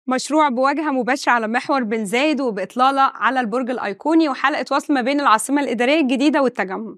مشروع بواجهة مباشرة على محور بن زايد وبإطلالة على البرج الأيقوني وحلقة وصل ما بين العاصمة الإدارية الجديدة والتجمع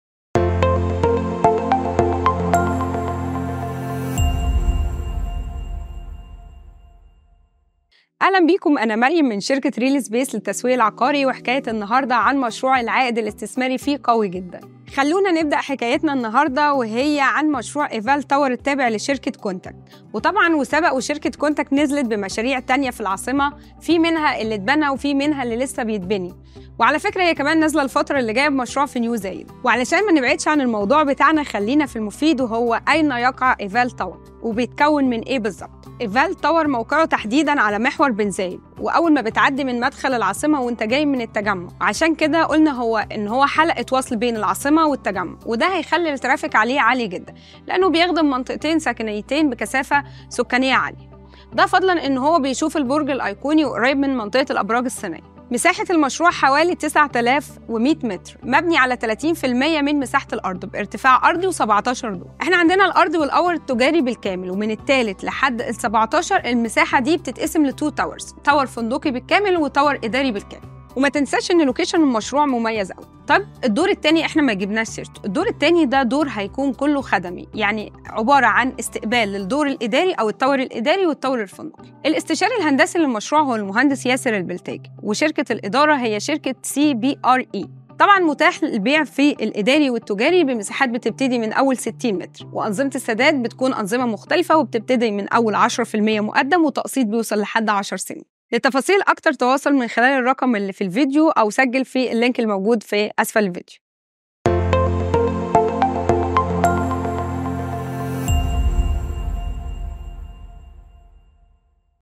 اهلا بيكم انا مريم من شركه ريل سبيس للتسويق العقاري وحكايه النهارده عن مشروع العائد الاستثماري فيه قوي جدا خلونا نبدا حكايتنا النهارده وهي عن مشروع ايفال تاور التابع لشركه كونتاكت وطبعا وسبق وشركه كونتاكت نزلت بمشاريع تانية في العاصمه في منها اللي اتبنى وفي منها اللي لسه بيتبني وعلى فكره هي كمان نازله الفتره اللي جايه بمشروع في نيو زايد وعلشان ما نبعدش عن الموضوع بتاعنا خلينا في المفيد وهو اين يقع ايفال تاور وبيتكون من ايه بالظبط ايفال تاور موقعه تحديدا على محور بن زايد واول ما بتعدي من مدخل العاصمه وانت جاي من التجمع عشان كده قلنا هو ان هو حلقه وصل بين العاصمه والتجمع وده هيخلي الترافيك عليه عالي جدا لانه بيخدم منطقتين سكنيتين بكثافه سكانيه عاليه ده فضلا ان هو بيشوف البرج الايقوني وقريب من منطقه الابراج الصينيه مساحة المشروع حوالي 9100 متر مبني على 30% من مساحة الأرض بارتفاع أرضي و17 دور احنا عندنا الأرض والأور التجاري بالكامل ومن الثالث لحد ال 17 المساحة دي بتتقسم لتو تاورز تاور فندقي بالكامل وتاور إداري بالكامل وما تنساش ان لوكيشن المشروع مميز قوي طب الدور الثاني احنا ما جبناش سيرته الدور الثاني ده دور هيكون كله خدمي يعني عباره عن استقبال للدور الاداري او التاور الاداري والتاور الفندقي الاستشاري الهندسي للمشروع هو المهندس ياسر البلتاجي وشركه الاداره هي شركه سي بي ار اي طبعا متاح البيع في الاداري والتجاري بمساحات بتبتدي من اول 60 متر وانظمه السداد بتكون انظمه مختلفه وبتبتدي من اول 10% مقدم وتقسيط بيوصل لحد 10 سنين لتفاصيل أكتر تواصل من خلال الرقم اللي في الفيديو أو سجل في اللينك الموجود في أسفل الفيديو